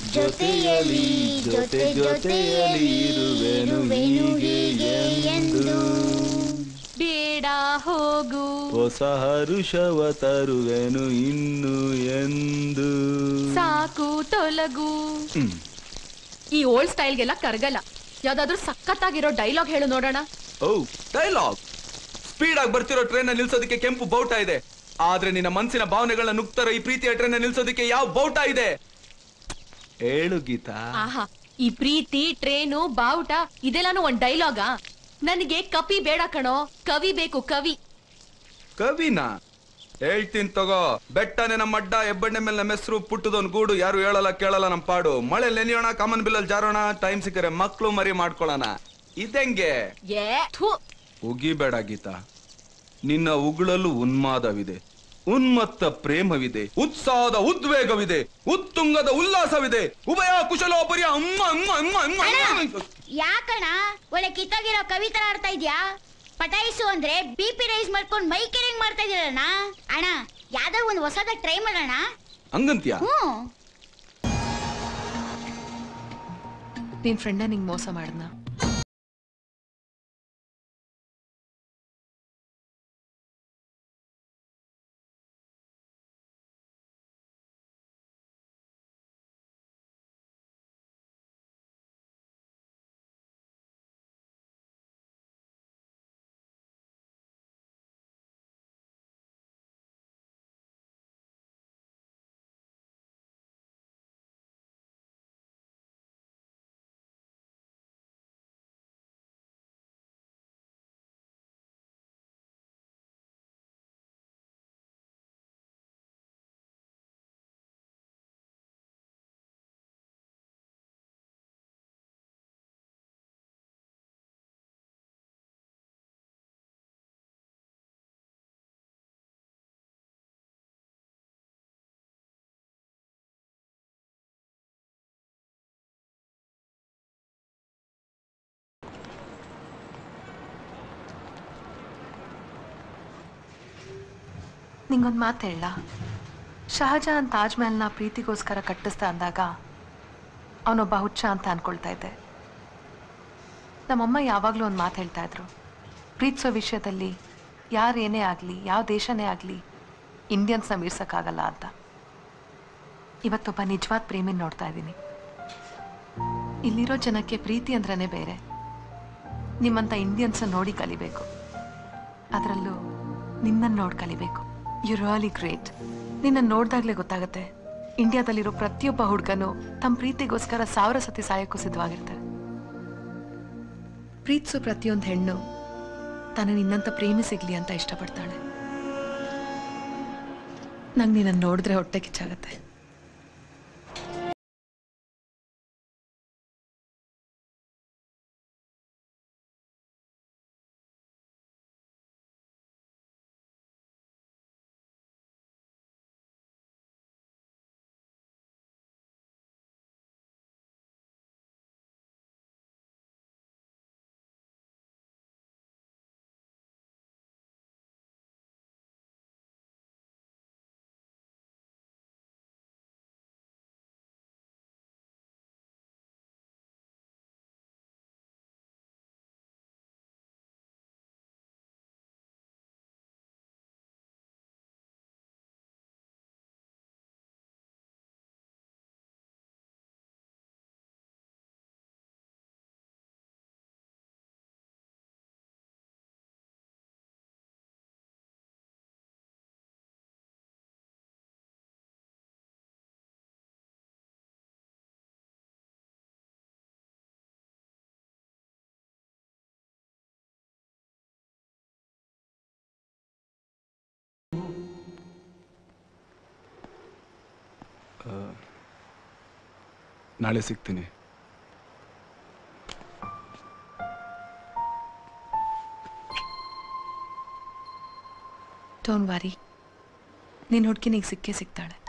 ಜೊತೆಯಲಿ ಜೊತೆ ಜೊತೆಯಲಿ ಇರುವೆನು ಹೀಗೆ ಎಂದು ಬೇಡ ಹೋಗು ಹೊಸ ಹರುಷವ ತರುವೆನು ಇನ್ನು ಎಂದು ಸಾಕು ತೊಲಗು ಹ್ಮ್. ಈ ಓಲ್ಡ್ ಸ್ಟೈಲ್ಗೆಲ್ಲ ಕರ್ಗಲ್ಲ ಯಾವ್ದಾದ್ರು ಸಖತ್ತಾಗಿರೋ ಡೈಲಾಗ್ ಹೇಳು ನೋಡೋಣ ಓ ಡೈಲಾಗ್ ಸ್ಪೀಡ್ ಆಗಿ ಬರ್ತಿರೋ ಟ್ರೈನ್ ನಿಲ್ಸೋದಕ್ಕೆ ಕೆಂಪು ಬೌಟ ಇದೆ ಆದ್ರೆ ನಿನ್ನ ಮನಸ್ಸಿನ ಭಾವನೆಗಳನ್ನ ನುಗ್ತಾರೋ ಈ ಪ್ರೀತಿಯ ಟ್ರೈನ್ ನಿಲ್ಸೋದಕ್ಕೆ ಯಾವ ಬೌಟ ಇದೆ ಹೇಳು ಗೀತಾ ಆಹಾ ಈ ಪ್ರೀತಿ ಟ್ರೇನು ಬಾವುಟ ಇದೆಲ್ಲಾನು ಒಂದ್ ಡೈಲಾಗಾ ನನಗೆ ಕಪಿ ಬೇಡ ಕಣೋ ಕವಿ ಬೇಕು ಕವಿ ಕವಿನಾ ಹೇಳ್ತೀನಿ ತಗೋ ಬೆಟ್ಟನೆ ನಮ್ಮ ಅಡ್ಡ ಹೆಬ್ಬಣ್ಣೆ ಮೇಲೆ ನಮ್ಮ ಹೆಸರು ಪುಟ್ಟದೊಂದ್ ಗೂಡು ಯಾರು ಹೇಳಲ್ಲ ಕೇಳಲ್ಲ ನಮ್ಮ ಪಾಡು ಮಳೆ ನೆನೆಯೋಣ ಕಾಮನ್ ಬಿಲ್ಲಲ್ಲಿ ಜಾರೋಣ ಟೈಮ್ ಸಿಕ್ಕರೆ ಮಕ್ಳು ಮರಿ ಮಾಡ್ಕೊಳ್ಳೋಣ ಇದಂಗೆ ಏ ಥು ಉಗಿಬೇಡ ಗೀತಾ ನಿನ್ನ ಉಗುಳಲು ಉನ್ಮಾದವಿದೆ ಉನ್ಮತ್ತ ಪ್ರೇಮವಿದೆ ಉತ್ಸಾಹದ ಉದ್ವೇಗವಿದೆ ಉತ್ತುಂಗದ ಉಲ್ಲಾಸವಿದೆ ಉಭಯ ಕುಶಲೋಪರಿ ಅಮ್ಮ ಅಮ್ಮ ಅಮ್ಮ ಅಮ್ಮ ಅಮ್ಮ. ಯಾಕಣ ಒಳ್ಳೆ ಕಿತ್ತಾಗಿರೋ ಕವಿತರ ಆಡ್ತಾ ಇದ್ಯಾ ಪಟಾಯಿಸು ಅಂದ್ರೆ ಬಿ ಪಿ ರೈಸ್ ಮಾಡ್ಕೊಂಡು ಮೈ ಕೆರಿಂಗ್ ಮಾಡ್ತಾ ಇದೀರಣ್ಣ ಅಣ್ಣ ಯಾವ್ದೋ ಒಂದು ಹೊಸದ ಟ್ರೈ ಮಾಡೋಣ ಹಂಗಂತ್ಯಾ ಹ್ಮ್ ನಿನ್ ಫ್ರೆಂಡ ನಿಂಗ್ ಮೋಸ ಮಾಡದ್ನ ನಿಂಗೊಂದು ಮಾತು ಹೇಳ ಶಹಜಹಾನ್ ತಾಜ್ ಮಹಲ್ನ ಪ್ರೀತಿಗೋಸ್ಕರ ಕಟ್ಟಿಸ್ದ ಅಂದಾಗ ಅವನೊಬ್ಬ ಹುಚ್ಚ ಅಂತ ಅನ್ಕೊಳ್ತಾ ಇದ್ದೆ ನಮ್ಮಮ್ಮ ಯಾವಾಗಲೂ ಒಂದು ಮಾತು ಹೇಳ್ತಾ ಇದ್ರು ಪ್ರೀತಿಸೋ ವಿಷಯದಲ್ಲಿ ಯಾರೇನೇ ಆಗಲಿ ಯಾವ ದೇಶನೇ ಆಗಲಿ ಇಂಡಿಯನ್ಸ್ನ ಮೀರ್ಸೋಕ್ಕಾಗಲ್ಲ ಅಂತ ಇವತ್ತೊಬ್ಬ ನಿಜವಾದ ಪ್ರೇಮಿನ ನೋಡ್ತಾ ಇದ್ದೀನಿ ಇಲ್ಲಿರೋ ಜನಕ್ಕೆ ಪ್ರೀತಿ ಅಂದ್ರೇ ಬೇರೆ ನಿಮ್ಮಂಥ ಇಂಡಿಯನ್ಸ್ ನೋಡಿ ಕಲಿಬೇಕು ಅದರಲ್ಲೂ ನಿನ್ನನ್ನು ನೋಡಿ ಕಲಿಬೇಕು ಯು ರಿಯಲಿ ಗ್ರೇಟ್ ನಿನ್ನ ನೋಡ್ದಾಗ್ಲೇ ಗೊತ್ತಾಗುತ್ತೆ ಇಂಡಿಯಾದಲ್ಲಿರೋ ಪ್ರತಿಯೊಬ್ಬ ಹುಡುಗನು ತಮ್ಮ ಪ್ರೀತಿಗೋಸ್ಕರ ಸಾವಿರ ಸತಿ ಸಾಯಕ್ಕೂ ಸಿದ್ಧವಾಗಿರ್ತಾರೆ ಪ್ರೀತಿಸೋ ಪ್ರತಿಯೊಂದು ಹೆಣ್ಣು ತಾನು ನಿನ್ನಂತ ಪ್ರೇಮಿ ಸಿಗ್ಲಿ ಅಂತ ಇಷ್ಟಪಡ್ತಾಳೆ ನಂಗೆ ನಿನ್ನನ್ನು ನೋಡಿದ್ರೆ ಹೊಟ್ಟೆ ಕಿಚ್ಚಾಗತ್ತೆ ನಾಳೆ ಸಿಗ್ತೀನಿ ಡೋಂಟ್ ವಾರಿ ನಿನ್ನ ಹುಡುಗಿ ನಿಂಗೆ ಸಿಕ್ಕೇ ಸಿಗ್ತಾಳೆ